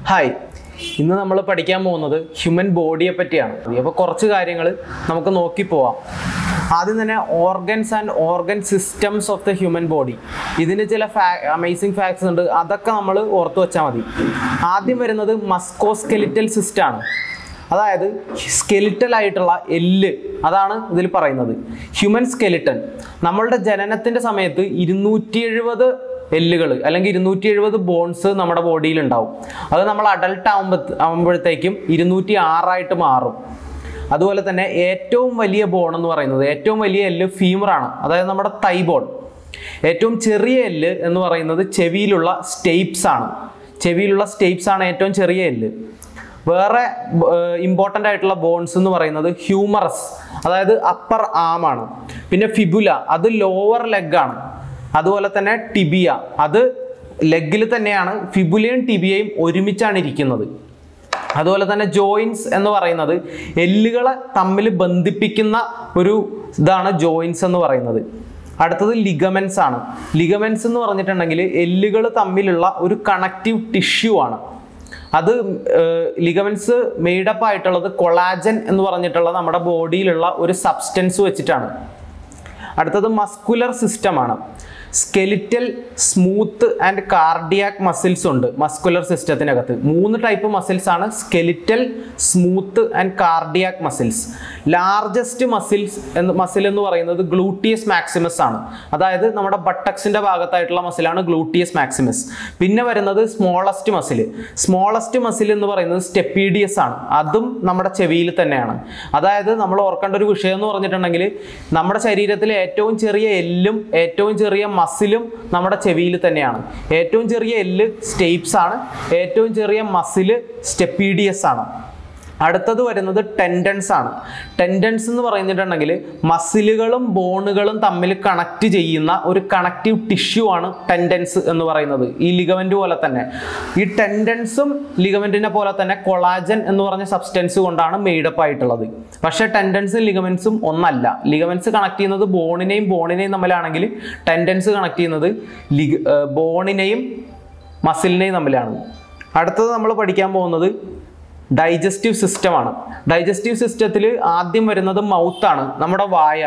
hi ഇന്ന് നമ്മൾ പഠിക്കാൻ പോകുന്നത് ഹ്യൂമൻ ബോഡിയെ പറ്റിയാണ് അപ്പോൾ കുറച്ച് കാര്യങ്ങൾ നമുക്ക് നോക്കി പോവാം ആദ്യം തന്നെ organs and organ systems of the human body ഇതിന് ചില ഫാ അമേസിങ് ഫാക്ട്സ് ഉണ്ട് അതൊക്കെ നമ്മൾ ഓർത്തു വെച്ചാൽ മതി ആദ്യം വരുന്നത് മസ്കോസ്കെലിറ്റൽ സിസ്റ്റമാണ് അതായത് സ്കെലിറ്റൽ ആയിട്ടുള്ള എല്ല് അതാണ് ഇതിൽ പറയുന്നത് ഹ്യൂമൻ സ്കെലിറ്റൻ നമ്മളുടെ ജനനത്തിൻ്റെ സമയത്ത് ഇരുന്നൂറ്റി എഴുപത് എല്ലുകൾ അല്ലെങ്കിൽ ഇരുന്നൂറ്റി എഴുപത് ബോൺസ് നമ്മുടെ ബോഡിയിൽ ഉണ്ടാവും അത് നമ്മൾ അഡൽട്ട് ആകുമ്പോൾ ആകുമ്പോഴത്തേക്കും ഇരുന്നൂറ്റി ആറായിട്ട് മാറും അതുപോലെ തന്നെ ഏറ്റവും വലിയ ബോൺ എന്ന് പറയുന്നത് ഏറ്റവും വലിയ എല്ല് ഫീമറാണ് അതായത് നമ്മുടെ തൈ ബോൺ ഏറ്റവും ചെറിയ എല്ല് എന്ന് പറയുന്നത് ചെവിയിലുള്ള സ്റ്റേപ്സ് ആണ് ചെവിയിലുള്ള സ്റ്റേപ്സ് ആണ് ഏറ്റവും ചെറിയ എല്ല് വേറെ ഇമ്പോർട്ടൻ്റ് ആയിട്ടുള്ള ബോൺസ് എന്ന് പറയുന്നത് ഹ്യൂമറസ് അതായത് അപ്പർ ആം ആണ് പിന്നെ ഫിബുല അത് ലോവർ ലെഗാണ് അതുപോലെ തന്നെ ടിബിയ അത് ലെഗിൽ തന്നെയാണ് ഫിബുലയും ടിബിയയും ഒരുമിച്ചാണ് ഇരിക്കുന്നത് അതുപോലെ തന്നെ ജോയിൻസ് എന്ന് പറയുന്നത് എല്ലുകളെ തമ്മിൽ ബന്ധിപ്പിക്കുന്ന ഒരു ഇതാണ് ജോയിൻസ് എന്ന് പറയുന്നത് അടുത്തത് ലിഗമെൻസ് ആണ് ലിഗമെൻസ് എന്ന് പറഞ്ഞിട്ടുണ്ടെങ്കിൽ എല്ലുകൾ തമ്മിലുള്ള ഒരു കണക്റ്റീവ് ടിഷ്യൂ ആണ് അത് ലിഗമെൻസ് മെയ്ഡപ്പ് ആയിട്ടുള്ളത് കൊളാജൻ എന്ന് പറഞ്ഞിട്ടുള്ള നമ്മുടെ ബോഡിയിലുള്ള ഒരു സബ്സ്റ്റൻസ് വെച്ചിട്ടാണ് അടുത്തത് മസ്കുലർ സിസ്റ്റമാണ് skeletal smooth and cardiac muscles ഉണ്ട് മസ്കുലർ സിസ്റ്റത്തിനകത്ത് മൂന്ന് ടൈപ്പ് മസിൽസ് ആണ് skeletal smooth and cardiac muscles largest muscles എന്ന് മസിൽ എന്ന് പറയുന്നത് ഗ്ലൂട്ടിയസ് മാക്സിമസ് ആണ് അതായത് നമ്മുടെ ബട്ടക്സിന്റെ ഭാഗത്തായിട്ടുള്ള മസിലാണ് ഗ്ലൂട്ടിയസ് മാക്സിമസ് പിന്നെ വരുന്നത് സ്മോളസ്റ്റ് മസിൽ സ്മോളസ്റ്റ് മസിൽ എന്ന് പറയുന്നത് സ്റ്റെപ്പീഡിയസ് ആണ് അതും നമ്മുടെ ചെവിയിൽ തന്നെയാണ് അതായത് നമ്മൾ ഓർക്കേണ്ട ഒരു വിഷയം എന്ന് പറഞ്ഞിട്ടുണ്ടെങ്കിൽ നമ്മുടെ ശരീരത്തിലെ ഏറ്റവും ചെറിയ എല്ലും ഏറ്റവും ചെറിയ മസിലും നമ്മുടെ ചെവിയിൽ തന്നെയാണ് ഏറ്റവും ചെറിയ എല്ല് സ്റ്റേപ്സ് ആണ് ഏറ്റവും ചെറിയ മസില് സ്റ്റെപ്പീഡിയസ് ആണ് അടുത്തത് വരുന്നത് ടെൻഡൻസ് ആണ് ടെൻഡൻസ് എന്ന് പറഞ്ഞിട്ടുണ്ടെങ്കിൽ മസിലുകളും ബോണുകളും തമ്മിൽ കണക്ട് ചെയ്യുന്ന ഒരു കണക്റ്റീവ് ടിഷ്യൂ ആണ് ടെൻഡൻസ് എന്ന് പറയുന്നത് ഈ ലിഗമെന്റ് പോലെ തന്നെ ഈ ടെൻഡൻസും ലിഗമെന്റിനെ പോലെ തന്നെ കൊളാജൻ എന്ന് പറഞ്ഞ സബ്സ്റ്റൻസ് കൊണ്ടാണ് മെയ്ഡപ്പ് ആയിട്ടുള്ളത് പക്ഷേ ടെൻഡൻസും ലിഗമെന്റ്സും ഒന്നല്ല ലിഗമെന്റ്സ് കണക്ട് ചെയ്യുന്നത് ബോണിനെയും ബോണിനെയും തമ്മിലാണെങ്കിൽ ടെൻഡൻസ് കണക്ട് ചെയ്യുന്നത് ലിഗ ബോണിനെയും മസിലിനെയും തമ്മിലാണ് അടുത്തത് നമ്മൾ പഠിക്കാൻ പോകുന്നത് ഡൈജസ്റ്റീവ് സിസ്റ്റമാണ് ഡൈജസ്റ്റീവ് സിസ്റ്റത്തിൽ ആദ്യം വരുന്നത് മൗത്താണ് നമ്മുടെ വായ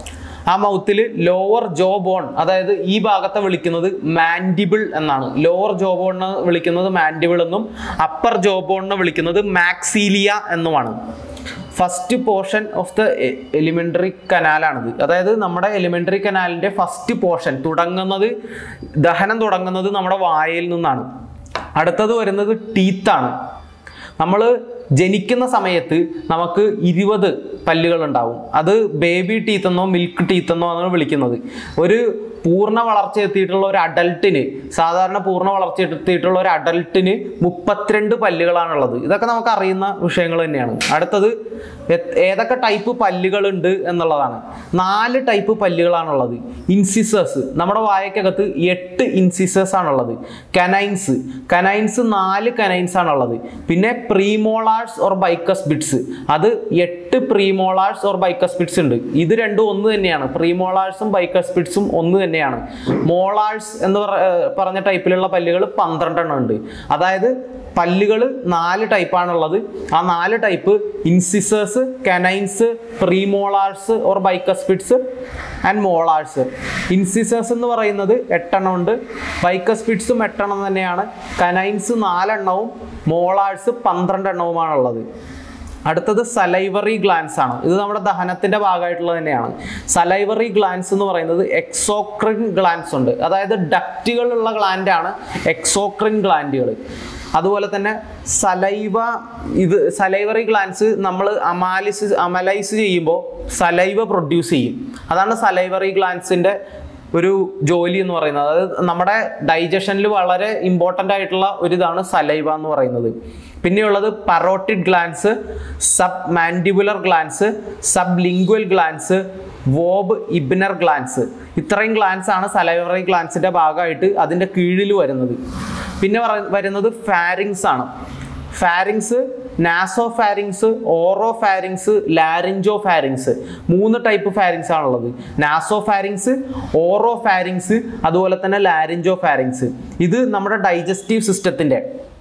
ആ മൗത്തിൽ ലോവർ ജോ ബോൺ അതായത് ഈ ഭാഗത്തെ വിളിക്കുന്നത് മാൻഡിബിൾ എന്നാണ് ലോവർ ജോ ബോണിനെ വിളിക്കുന്നത് മാൻഡിബിൾ എന്നും അപ്പർ ജോ ബോണിനെ വിളിക്കുന്നത് മാക്സീലിയ എന്നുമാണ് first portion of the alimentary കനാലാണിത് അതായത് നമ്മുടെ എലിമെൻ്ററി കനാലിൻ്റെ ഫസ്റ്റ് പോർഷൻ തുടങ്ങുന്നത് ദഹനം തുടങ്ങുന്നത് നമ്മുടെ വായയിൽ നിന്നാണ് അടുത്തത് വരുന്നത് ടീത്താണ് നമ്മൾ ജനിക്കുന്ന സമയത്ത് നമുക്ക് ഇരുപത് പല്ലുകൾ ഉണ്ടാവും അത് ബേബി ടീത്ത് എന്നോ മിൽക്ക് ടീത്ത് എന്നോ ആണ് വിളിക്കുന്നത് ഒരു പൂർണ്ണ വളർച്ച എത്തിയിട്ടുള്ള ഒരു അഡൽട്ടിന് സാധാരണ പൂർണ്ണ വളർച്ച എത്തിയിട്ടുള്ള ഒരു അഡൽട്ടിന് മുപ്പത്തിരണ്ട് പല്ലുകളാണുള്ളത് ഇതൊക്കെ നമുക്ക് അറിയുന്ന വിഷയങ്ങൾ തന്നെയാണ് അടുത്തത് ഏതൊക്കെ ടൈപ്പ് പല്ലുകളുണ്ട് എന്നുള്ളതാണ് നാല് ടൈപ്പ് പല്ലുകളാണുള്ളത് ഇൻസിസേഴ്സ് നമ്മുടെ വായക്കകത്ത് എട്ട് ഇൻസിസേഴ്സ് ആണുള്ളത് കനൈൻസ് കനൈൻസ് നാല് കനൈൻസ് ആണുള്ളത് പിന്നെ പ്രീമോളാഴ്സ് ഓർ ബൈക്കസ് ബിറ്റ്സ് അത് എട്ട് പ്രീമോളാഴ്സ് ഓർ ബൈക്കസ് ബിറ്റ്സ് ഉണ്ട് ഇത് രണ്ടും ഒന്ന് തന്നെയാണ് പ്രീമോളാഴ്സും ബൈക്കസ് ബിറ്റ്സും ഒന്ന് തന്നെയാണ് മോളാഴ്സ് എന്ന് പറഞ്ഞ ടൈപ്പിലുള്ള പല്ലുകൾ പന്ത്രണ്ടെണ്ണം ഉണ്ട് അതായത് പല്ലുകൾ നാല് ടൈപ്പാണുള്ളത് ആ നാല് type incisors canines premolars or bicuspids and molars incisors എന്ന് പറയുന്നത് എട്ടെണ്ണം ഉണ്ട് ബൈക്കസ്പിറ്റ്സും എട്ടെണ്ണം തന്നെയാണ് കനൈൻസ് നാലെണ്ണവും മോളാഴ്സ് പന്ത്രണ്ടെണ്ണവുമാണുള്ളത് അടുത്തത് സലൈവറി ഗ്ലാൻസ് ആണ് ഇത് നമ്മുടെ ദഹനത്തിന്റെ ഭാഗമായിട്ടുള്ളത് തന്നെയാണ് സലൈവറി ഗ്ലാൻസ് എന്ന് പറയുന്നത് എക്സോക്രിൻ ഗ്ലാൻസ് ഉണ്ട് അതായത് ഡക്റ്റുകളുള്ള ഗ്ലാൻഡ് ആണ് എക്സോക്രിൻ ഗ്ലാൻഡുകൾ അതുപോലെ തന്നെ സലൈവ ഇത് സലൈവറി ഗ്ലാൻസ് നമ്മൾ അമാലിസിസ് അമലൈസ് ചെയ്യുമ്പോൾ സലൈവ പ്രൊഡ്യൂസ് ചെയ്യും അതാണ് സലൈവറി ഗ്ലാൻസിൻ്റെ ഒരു ജോലി എന്ന് പറയുന്നത് അതായത് നമ്മുടെ ഡൈജഷനിൽ വളരെ ഇമ്പോർട്ടൻ്റ് ആയിട്ടുള്ള ഒരു ഇതാണ് സലൈവ എന്ന് പറയുന്നത് പിന്നെയുള്ളത് parotid glands submandibular glands sublingual glands von Ebner glands ഇത്രയും ഗ്ലാൻസ് ആണ് സലൈവറി ഗ്ലാൻസിന്റെ ഭാഗമായിട്ട് അതിന്റെ കീഴിൽ വരുന്നത് പിന്നെ വരുന്നത് ഫാരിങ്സ് ആണ് pharynx nasopharynx oropharynx laryngopharynx മൂന്ന് ടൈപ്പ് ഫാരിങ്സ് ആണുള്ളത് നാസോ ഫാരിങ്സ് ഓറോ ഫാരിങ്സ് അതുപോലെ തന്നെ ലാരിഞ്ചോ ഫാരിങ്സ് ഇത് നമ്മുടെ ഡൈജസ്റ്റീവ് സിസ്റ്റത്തിൻ്റെ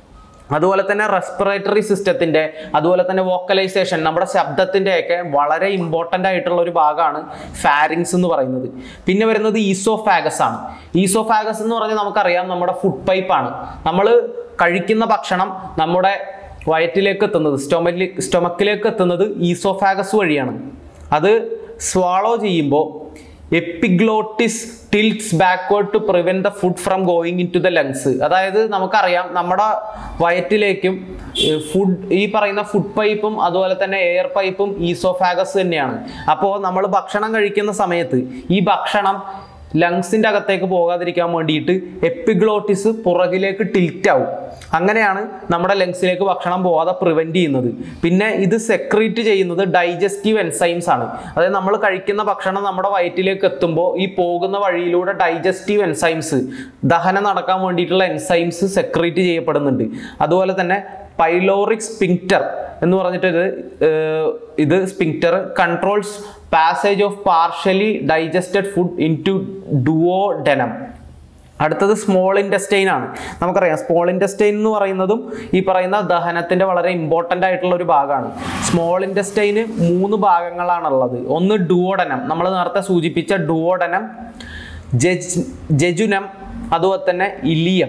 അതുപോലെ തന്നെ റെസ്പിറേറ്ററി സിസ്റ്റത്തിന്റെ അതുപോലെ തന്നെ വോക്കലൈസേഷൻ നമ്മുടെ ശബ്ദത്തിന്റെ ഒക്കെ വളരെ ഇമ്പോർട്ടൻ്റ് ആയിട്ടുള്ള ഒരു ഭാഗമാണ് ഫാരിങ്സ് എന്ന് പറയുന്നത് പിന്നെ വരുന്നത് ഈസോഫാഗസ് ആണ് ഈസോഫാഗസ് എന്ന് പറഞ്ഞാൽ നമുക്കറിയാം നമ്മുടെ ഫുഡ് പൈപ്പാണ് നമ്മൾ കഴിക്കുന്ന ഭക്ഷണം നമ്മുടെ വയറ്റിലേക്ക് എത്തുന്നത് സ്റ്റൊമലി സ്റ്റൊമക്കിലേക്ക് എത്തുന്നത് ഈസോഫാഗസ് വഴിയാണ് അത് സ്വാളോ ചെയ്യുമ്പോൾ epiglottis tilts backward to prevent the food from going into the lungs അതായത് നമുക്കറിയാം നമ്മുടെ വയറ്റിലേക്കും ഫുഡ് ഈ പറയുന്ന ഫുഡ് പൈപ്പും അതുപോലെ തന്നെ എയർ പൈപ്പും ഈസോഫാഗസ് തന്നെയാണ് അപ്പോൾ നമ്മൾ ഭക്ഷണം കഴിക്കുന്ന സമയത്ത് ഈ ഭക്ഷണം ലങ്സിൻ്റെ അകത്തേക്ക് പോകാതിരിക്കാൻ വേണ്ടിയിട്ട് എപ്പിഗ്ലോട്ടിസ് പുറകിലേക്ക് ടിൽറ്റ് ആവും അങ്ങനെയാണ് നമ്മുടെ ലങ്സിലേക്ക് ഭക്ഷണം പോകാതെ പ്രിവെൻറ്റ് ചെയ്യുന്നത് പിന്നെ ഇത് സെക്രീറ്റ് ചെയ്യുന്നത് ഡൈജസ്റ്റീവ് എൻസൈംസ് ആണ് അതായത് നമ്മൾ കഴിക്കുന്ന ഭക്ഷണം നമ്മുടെ വയറ്റിലേക്ക് എത്തുമ്പോൾ ഈ പോകുന്ന വഴിയിലൂടെ ഡൈജസ്റ്റീവ് എൻസൈംസ് ദഹനം നടക്കാൻ വേണ്ടിയിട്ടുള്ള എൻസൈംസ് സെക്രീറ്റ് ചെയ്യപ്പെടുന്നുണ്ട് അതുപോലെ തന്നെ പൈലോറിക് സ്പിങ്ക്റ്റർ എന്ന് പറഞ്ഞിട്ട് ഇത് ഏർ, ഇത് sphincter controls passage of partially digested food into duodenum അടുത്തത് സ്മോൾ ഇൻറ്റസ്റ്റൈൻ ആണ് നമുക്കറിയാം സ്മോൾ ഇൻറ്റസ്റ്റൈൻ എന്ന് പറയുന്നതും ഈ പറയുന്ന ദഹനത്തിന്റെ വളരെ ഇമ്പോർട്ടൻ്റ് ആയിട്ടുള്ള ഒരു ഭാഗമാണ് സ്മോൾ ഇൻറ്റസ്റ്റൈന് മൂന്ന് ഭാഗങ്ങളാണുള്ളത് ഒന്ന് ഡുവോഡനം നമ്മൾ നേരത്തെ സൂചിപ്പിച്ച ഡുവോഡനം ജെജ് ജെജുനം അതുപോലെ തന്നെ ileum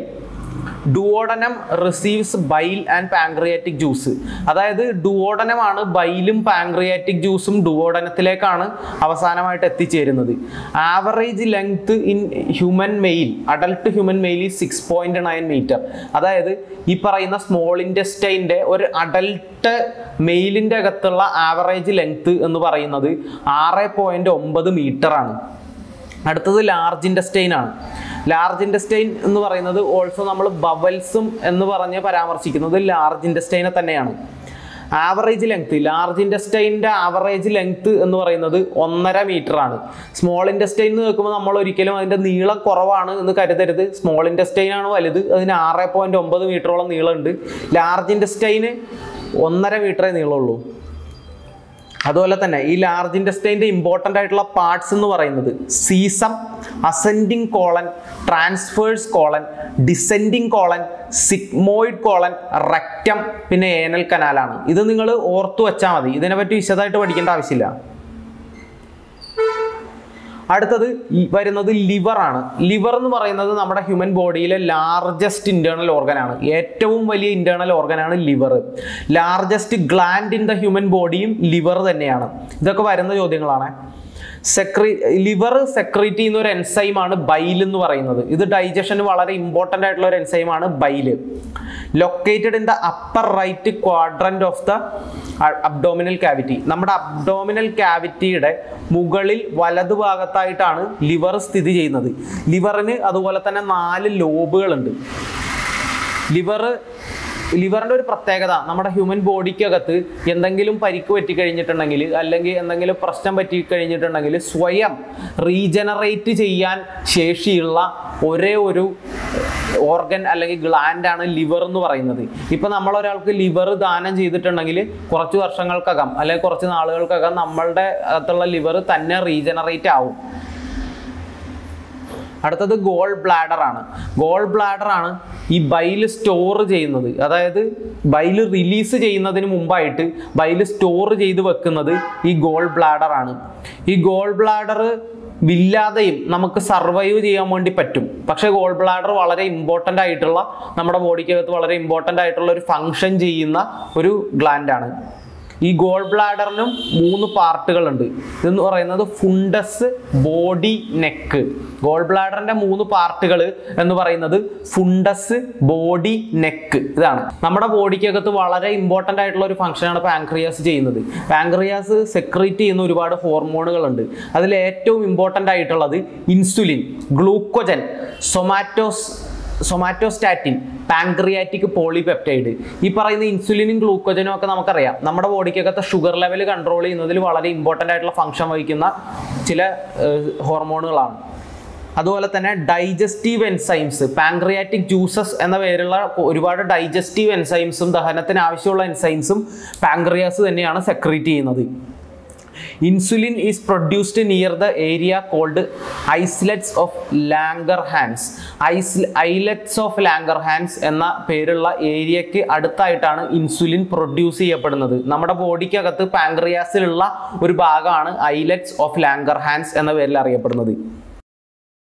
duodenum receives bile and pancreatic juice അതായത് ഡുവോഡനമാണ് ബൈലും പാങ്ക്രിയാറ്റിക് ജ്യൂസും ഡുവോഡനത്തിലേക്കാണ് അവസാനമായിട്ട് എത്തിച്ചേരുന്നത് average length in human male adult human male ഈ സിക്സ് പോയിന്റ് നയൻ മീറ്റർ അതായത് ഈ പറയുന്ന സ്മോൾ ഇൻറ്റസ്റ്റൈൻ്റെ ഒരു അഡൽട്ട് മെയിലിൻ്റെ അകത്തുള്ള ആവറേജ് ലെങ്ത് എന്ന് പറയുന്നത് ആറ് പോയിന്റ് ഒമ്പത് മീറ്റർ ആണ് അടുത്തത് ലാർജ് ഇൻഡസ്റ്റൈൻ ആണ് ലാർജ് ഇൻഡസ്റ്റൈൻ എന്ന് പറയുന്നത് ഓൾസോ നമ്മൾ ബവൽസും എന്ന് പറഞ്ഞ് പരാമർശിക്കുന്നത് ലാർജ് ഇൻഡസ്റ്റൈനെ തന്നെയാണ് ആവറേജ് ലെങ്ത് ലാർജ് ഇൻഡസ്റ്റൈൻ്റെ ആവറേജ് ലെങ്ത് എന്ന് പറയുന്നത് ഒന്നര മീറ്റർ ആണ് സ്മോൾ ഇൻഡസ്റ്റൈൻ എന്ന് നോക്കുമ്പോൾ നമ്മൾ ഒരിക്കലും അതിൻ്റെ നീളം കുറവാണ് എന്ന് കരുതരുത് സ്മോൾ ഇൻഡസ്റ്റൈൻ ആണ് വലുത് അതിന് ആറ് പോയിൻറ്റ് ഒമ്പത് മീറ്ററോളം നീളമുണ്ട് ലാർജ് ഇൻഡസ്റ്റൈന് ഒന്നര മീറ്ററേ നീളമുള്ളൂ അതുപോലെ തന്നെ ഈ ലാർജ് ഇൻഡസ്റ്റൈൻ്റെ ഇമ്പോർട്ടൻ്റ് ആയിട്ടുള്ള പാർട്സ് എന്ന് പറയുന്നത് caecum ascending colon transverse colon descending colon sigmoid colon rectum പിന്നെ ഏനൽ കനാലാണ് ഇത് നിങ്ങൾ ഓർത്തു വെച്ചാൽ മതി ഇതിനെപ്പറ്റി വിശദമായിട്ട് പഠിക്കേണ്ട ആവശ്യമില്ല അടുത്തത് ഈ വരുന്നത് ലിവർ ആണ് ലിവർ എന്ന് പറയുന്നത് നമ്മുടെ ഹ്യൂമൻ ബോഡിയിലെ ലാർജസ്റ്റ് ഇന്റേണൽ ഓർഗൻ ആണ് ഏറ്റവും വലിയ ഇന്റേണൽ ഓർഗൻ ആണ് liver largest gland in the human ബോഡിയും ലിവർ തന്നെയാണ് ഇതൊക്കെ വരുന്ന ചോദ്യങ്ങളാണ് സെക്രീ ലിവർ സെക്രീറ്റ് ചെയ്യുന്ന ഒരു എൻസൈമാണ് ബൈൽ എന്ന് പറയുന്നത് ഇത് ഡൈജഷന് വളരെ ഇമ്പോർട്ടൻ്റ് ആയിട്ടുള്ള ഒരു എൻസൈമാണ് bile located in the upper right quadrant of the abdominal cavity നമ്മുടെ അബ്ഡോമിനൽ ക്യാവിറ്റിയുടെ മുകളിൽ വലതുഭാഗത്തായിട്ടാണ് ലിവർ സ്ഥിതി ചെയ്യുന്നത് ലിവറിന് അതുപോലെ തന്നെ നാല് ലോബുകളുണ്ട് ലിവർ ലിവറിൻ്റെ ഒരു പ്രത്യേകത നമ്മുടെ ഹ്യൂമൻ ബോഡിക്കകത്ത് എന്തെങ്കിലും പരിക്ക് പറ്റി കഴിഞ്ഞിട്ടുണ്ടെങ്കിൽ അല്ലെങ്കിൽ എന്തെങ്കിലും പ്രശ്നം പറ്റി കഴിഞ്ഞിട്ടുണ്ടെങ്കിൽ സ്വയം റീജനറേറ്റ് ചെയ്യാൻ ശേഷിയുള്ള ഒരേ ഒരു ഓർഗൻ അല്ലെങ്കിൽ ഗ്ലാൻഡ് ആണ് ലിവർ എന്ന് പറയുന്നത് ഇപ്പൊ നമ്മൾ ഒരാൾക്ക് ലിവർ ദാനം ചെയ്തിട്ടുണ്ടെങ്കിൽ കുറച്ച് വർഷങ്ങൾക്കകം അല്ലെങ്കിൽ കുറച്ച് നാളുകൾക്കകം നമ്മളുടെ അകത്തുള്ള ലിവർ തന്നെ റീജനറേറ്റ് ആവും അടുത്തത് ഗോൾ ബ്ലാഡർ ആണ് ഗോൾ ബ്ലാഡർ ആണ് ഈ ബൈൽ സ്റ്റോർ ചെയ്യുന്നത് അതായത് ബൈൽ റിലീസ് ചെയ്യുന്നതിന് മുമ്പായിട്ട് ബൈൽ സ്റ്റോർ ചെയ്ത് വെക്കുന്നത് ഈ ഗോൾ ബ്ലാഡർ ആണ് ഈ ഗോൾ ബ്ലാഡർ ഇല്ലാതെയും നമുക്ക് സർവൈവ് ചെയ്യാൻ വേണ്ടി പറ്റും പക്ഷേ ഗോൾ ബ്ലാഡർ വളരെ ഇമ്പോർട്ടൻ്റ് ആയിട്ടുള്ള നമ്മുടെ ബോഡിക്കകത്ത് വളരെ ഇമ്പോർട്ടൻ്റ് ആയിട്ടുള്ള ഒരു ഫങ്ഷൻ ചെയ്യുന്ന ഒരു ഗ്ലാൻഡാണ് ഈ ഗോൾ ബ്ലാഡറിനും മൂന്ന് പാർട്ടുകളുണ്ട് ഇതെന്ന് പറയുന്നത് ഫുണ്ടസ് ബോഡി നെക്ക് ഗോൾ ബ്ലാഡറിന്റെ മൂന്ന് പാർട്ടുകൾ എന്ന് പറയുന്നത് ഫുണ്ടസ് ബോഡി നെക്ക് ഇതാണ് നമ്മുടെ ബോഡിക്കകത്ത് വളരെ ഇമ്പോർട്ടൻ്റ് ആയിട്ടുള്ള ഒരു ഫംഗ്ഷനാണ് പാൻക്രിയാസ് ചെയ്യുന്നത് പാൻക്രിയാസ് സെക്രീറ്റ് ചെയ്യുന്ന ഒരുപാട് ഹോർമോണുകളുണ്ട് അതിൽ ഏറ്റവും ഇമ്പോർട്ടൻ്റ് ആയിട്ടുള്ളത് ഇൻസുലിൻ ഗ്ലൂക്കോജൻ സൊമാറ്റോസ് സൊമാറ്റോസ്റ്റാറ്റിൻ പാൻക്രിയാറ്റിക് പോളിപെപ്റ്റൈഡ് ഈ പറയുന്ന ഇൻസുലിനും ഗ്ലൂക്കോജനും ഒക്കെ നമുക്കറിയാം നമ്മുടെ ബോഡിക്കകത്ത് ഷുഗർ ലെവൽ കൺട്രോൾ ചെയ്യുന്നതിൽ വളരെ ഇമ്പോർട്ടൻ്റ് ആയിട്ടുള്ള ഫംഗ്ഷൻ വഹിക്കുന്ന ചില ഏഹ്, ഹോർമോണുകളാണ് അതുപോലെ തന്നെ ഡൈജസ്റ്റീവ് എൻസൈംസ് പാൻക്രിയാറ്റിക് ജ്യൂസസ് എന്ന പേരുള്ള ഒരുപാട് ഡൈജസ്റ്റീവ് എൻസൈംസും ദഹനത്തിന് ആവശ്യമുള്ള എൻസൈംസും പാൻക്രിയാസ് തന്നെയാണ് സെക്രീറ്റ് ചെയ്യുന്നത് insulin is produced near the area called islets of Langerhans ഐസ് ഐലറ്റ്സ് ഓഫ് ലാംഗർ ഹാൻഡ്സ് എന്ന പേരുള്ള ഏരിയക്ക് അടുത്തായിട്ടാണ് ഇൻസുലിൻ പ്രൊഡ്യൂസ് ചെയ്യപ്പെടുന്നത് നമ്മുടെ ബോഡിക്കകത്ത് പാങ്ക്രിയാസിലുള്ള ഒരു ഭാഗമാണ് ഐലറ്റ്സ് ഓഫ് ലാംഗർ ഹാൻഡ്സ് എന്ന പേരിൽ അറിയപ്പെടുന്നത്